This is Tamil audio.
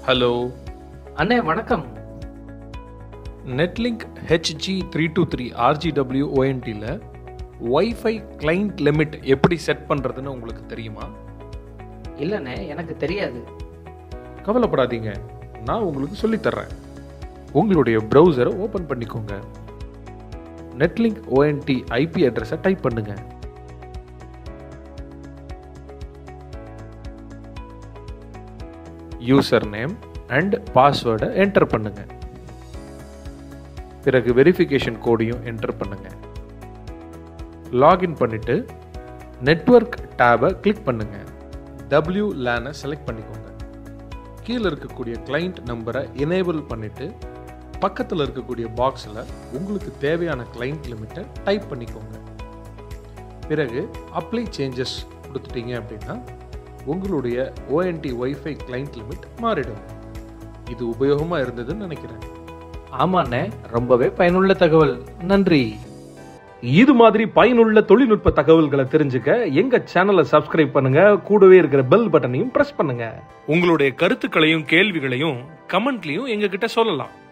ஹலோ அண்ணே வணக்கம் Netlink HG three two three RGW ஓஎன்டியில் ஒய்ஃபை கிளைண்ட் லிமிட் எப்படி செட் பண்ணுறதுன்னு உங்களுக்கு தெரியுமா இல்லைண்ணே எனக்கு தெரியாது கவலைப்படாதீங்க நான் உங்களுக்கு சொல்லித்தர்றேன் உங்களுடைய ப்ரௌசரை ஓப்பன் பண்ணிக்கோங்க நெட்லிங்க் ஓஎன்டி ஐபி அட்ரஸை டைப் பண்ணுங்க யூசர் நேம் அண்ட் பாஸ்வேர்டை என்டர் பண்ணுங்க பிறகு வெரிஃபிகேஷன் கோடையும் என்டர் பண்ணுங்க லாகின் பண்ணிட்டு நெட்வொர்க் டேபை கிளிக் பண்ணுங்க டபிள்யூ லேனை செலக்ட் பண்ணிக்கோங்க கீழே இருக்கக்கூடிய கிளைண்ட் நம்பரை எனேபிள் பண்ணிட்டு பக்கத்தில் இருக்கக்கூடிய பாக்ஸில் உங்களுக்கு தேவையான கிளைண்ட் லிமிட்டை டைப் பண்ணிக்கோங்க பிறகு அப்ளை சேஞ்சஸ் கொடுத்துட்டீங்க அப்படின்னா உங்களுடைய ஓஎன்டி ஒய்ஃபை கிளைண்ட் லிமிட் மாறிடும் இது உபயோகமாக இருந்ததுன்னு நினைக்கிறேன் ஆமாண்ணே ரொம்பவே பயனுள்ள தகவல் நன்றி இது மாதிரி பயனுள்ள தொழில்நுட்ப தகவல்களை தெரிஞ்சுக்க எங்க சேனலை சப்ஸ்கிரைப் பண்ணுங்க கூடவே இருக்கிற பெல் பட்டனையும் பிரஸ் பண்ணுங்க உங்களுடைய கருத்துக்களையும் கேள்விகளையும் கமெண்ட்லையும் எங்ககிட்ட சொல்லலாம்